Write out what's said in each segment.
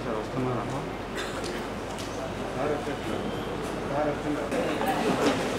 sir వస్తున్నారా sir వచ్చేస్తున్నారు sir వచ్చిందా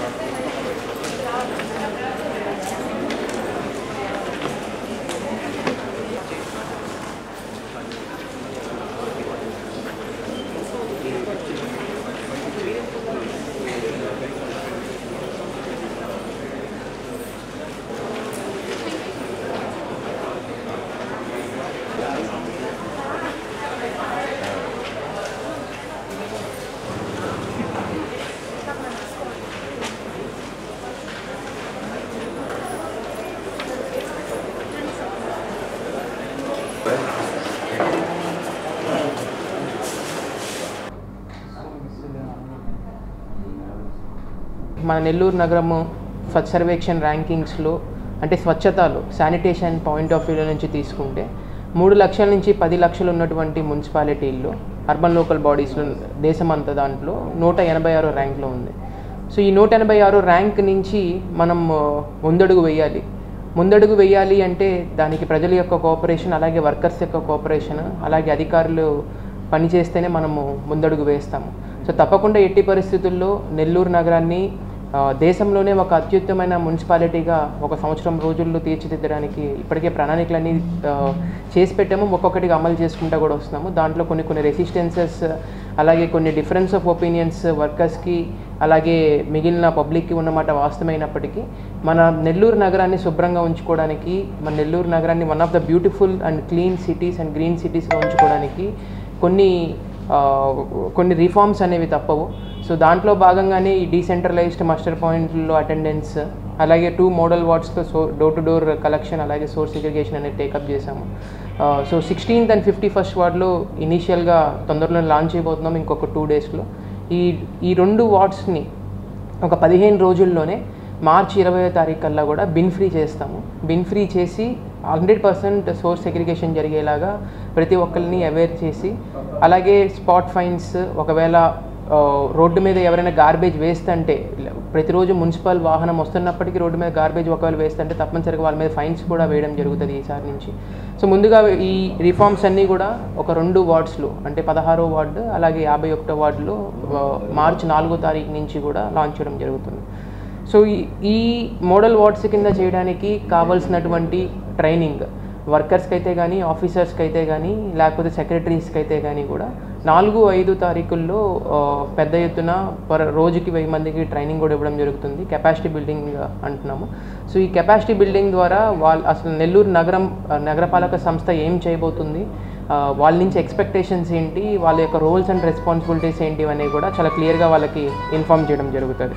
మన నెల్లూరు నగరము స్వచ్ఛ సర్వేక్షణ్ ర్యాంకింగ్స్లో అంటే స్వచ్ఛతలో శానిటేషన్ పాయింట్ ఆఫ్ వ్యూలో నుంచి తీసుకుంటే మూడు లక్షల నుంచి పది లక్షలు ఉన్నటువంటి మున్సిపాలిటీల్లో అర్బన్ లోకల్ బాడీస్లో దేశమంతా దాంట్లో నూట ఎనభై ఆరో ర్యాంక్లో ఉంది సో ఈ నూట ఎనభై ఆరో ర్యాంక్ నుంచి మనం ఆ, ముందడుగు వేయాలి ముందడుగు వేయాలి అంటే దానికి ప్రజల యొక్క కోఆపరేషన్ అలాగే వర్కర్స్ యొక్క కోఆపరేషన్ అలాగే అధికారులు పనిచేస్తేనే మనము ముందడుగు వేస్తాము సో తప్పకుండా ఎట్టి పరిస్థితుల్లో నెల్లూరు నగరాన్ని ఆ, దేశంలోనే ఒక అత్యుత్తమైన మున్సిపాలిటీగా ఒక సంవత్సరం రోజుల్లో తీర్చిదిద్దడానికి ఇప్పటికే ప్రణాళికలన్నీ ఆ, చేసి పెట్టాము ఒక్కొక్కటిగా అమలు చేసుకుంటూ కూడా వస్తున్నాము దాంట్లో కొన్ని కొన్ని రెసిస్టెన్సెస్ అలాగే కొన్ని డిఫరెన్స్ ఆఫ్ ఒపీనియన్స్ వర్కర్స్కి అలాగే మిగిలిన పబ్లిక్కి ఉన్నమాట వాస్తవమైనప్పటికీ మన నెల్లూరు నగరాన్ని శుభ్రంగా ఉంచుకోవడానికి మన నెల్లూరు నగరాన్ని one of the beautiful and clean cities and green సిటీస్గా ఉంచుకోవడానికి కొన్ని ఆ, కొన్ని రిఫార్మ్స్ అనేవి తప్పవు సో దాంట్లో భాగంగానే ఈ డీసెంట్రలైజ్డ్ మాస్టర్ పాయింట్లో అటెండెన్స్ అలాగే టూ మోడల్ వార్డ్స్తో so door to door collection అలాగే సోర్స్ సెగ్రిగేషన్ అనేది టేకప్ చేశాము so sixteenth and fifty first వార్డ్లో ఇనీషియల్గా తొందరలో లాంచ్ అయిపోతున్నాం ఇంకొక టూ డేస్లో ఈ ఈ రెండు వార్డ్స్ని ఒక పదిహేను రోజుల్లోనే మార్చి ఇరవై తారీఖు కల్లా కూడా బిన్ ఫ్రీ చేస్తాము బిన్ ఫ్రీ చేసి హండ్రెడ్ పర్సెంట్ సోర్స్ సెగ్రిగేషన్ జరిగేలాగా ప్రతి ఒక్కరిని అవేర్ చేసి అలాగే స్పాట్ ఫైన్స్ ఒకవేళ ఆ, రోడ్డు మీద ఎవరైనా గార్బేజ్ వేస్తుంటే ప్రతిరోజు మున్సిపల్ వాహనం వస్తున్నప్పటికీ రోడ్డు మీద గార్బేజ్ ఒకవేళ వేస్తుంటే తప్పనిసరిగా వాళ్ళ మీద ఫైన్స్ కూడా వేయడం జరుగుతుంది ఈసారి నుంచి సో ముందుగా ఈ రిఫార్మ్స్ అన్నీ కూడా ఒక రెండు వార్డ్స్లో అంటే పదహారో వార్డు అలాగే యాభై ఒకటో వార్డులో ఆ, మార్చి నాలుగో తారీఖు నుంచి కూడా లాంచ్ చేయడం జరుగుతుంది సో ఈ ఈ మోడల్ వార్డ్స్ కింద చేయడానికి కావాల్సినటువంటి ట్రైనింగ్ వర్కర్స్కి అయితే కానీ ఆఫీసర్స్కి అయితే కానీ లేకపోతే సెక్రటరీస్కి అయితే కానీ కూడా నాలుగు ఐదు తారీఖుల్లో ఆ, పెద్ద ఎత్తున పర్ రోజుకి వెయ్యి మందికి ట్రైనింగ్ కూడా ఇవ్వడం జరుగుతుంది కెపాసిటీ బిల్డింగ్ అంటున్నాము సో ఈ కెపాసిటీ బిల్డింగ్ ద్వారా వాళ్ళ అసలు నెల్లూరు నగరం ఆ, నగరపాలక సంస్థ ఏం చేయబోతుంది ఆ, వాళ్ళ నుంచి ఎక్స్పెక్టేషన్స్ ఏంటి వాళ్ళ యొక్క రోల్స్ అండ్ రెస్పాన్సిబిలిటీస్ ఏంటి అనేవి కూడా చాలా క్లియర్గా వాళ్ళకి ఇన్ఫామ్ చేయడం జరుగుతుంది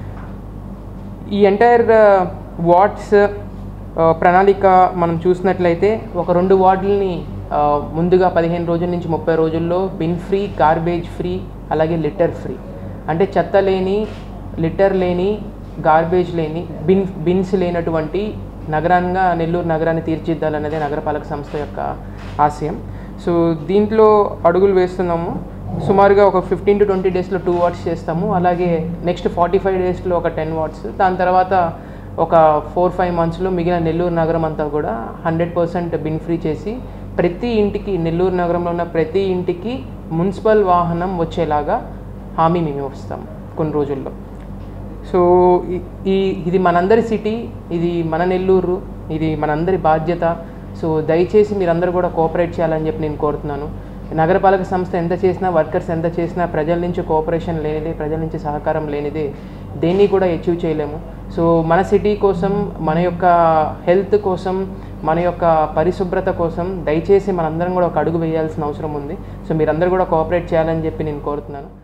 ఈ ఎంటైర్ వార్డ్స్ ప్రణాళిక మనం చూసినట్లయితే ఒక రెండు వార్డులని ఆ, ముందుగా పదిహేను రోజుల నుంచి ముప్పై రోజుల్లో బిన్ ఫ్రీ గార్బేజ్ ఫ్రీ అలాగే లిటర్ ఫ్రీ అంటే చెత్త లేని లిటర్ లేని గార్బేజ్ లేని బిన్ బిన్స్ లేనటువంటి నగరంగా నెల్లూరు నగరాన్ని తీర్చిదిద్దాలన్నదే నగరపాలక సంస్థ యొక్క ఆశయం సో దీంట్లో అడుగులు వేస్తున్నాము సుమారుగా ఒక ఫిఫ్టీన్ టు ట్వంటీ డేస్లో టూ వాట్స్ చేస్తాము అలాగే నెక్స్ట్ ఫార్టీ ఫైవ్ డేస్లో ఒక టెన్ వాట్స్ దాని తర్వాత ఒక ఫోర్ ఫైవ్ మంత్స్లో మిగిలిన నెల్లూరు నగరం అంతా కూడా హండ్రెడ్ పర్సెంట్ బిన్ ఫ్రీ చేసి ప్రతి ఇంటికి నెల్లూరు నగరంలో ఉన్న ప్రతి ఇంటికి మున్సిపల్ వాహనం వచ్చేలాగా హామీ మేము వస్తాం కొన్ని రోజుల్లో సో ఈ- ఈ ఇది మనందరి సిటీ ఇది మన నెల్లూరు ఇది మనందరి బాధ్యత సో దయచేసి మీరందరూ కూడా కోఆపరేట్ చేయాలని చెప్పి నేను కోరుతున్నాను నగరపాలక సంస్థ ఎంత చేసినా వర్కర్స్ ఎంత చేసినా ప్రజల నుంచి కోఆపరేషన్ లేనిదే ప్రజల నుంచి సహకారం లేనిదే దేన్ని కూడా అచీవ్ చేయలేము సో మన సిటీ కోసం మన యొక్క హెల్త్ కోసం మన యొక్క పరిశుభ్రత కోసం దయచేసి మనందరం కూడా ఒక అడుగు వేయాల్సిన అవసరం ఉంది సో మీరందరూ కూడా కోఆపరేట్ చేయాలని చెప్పి నేను కోరుతున్నాను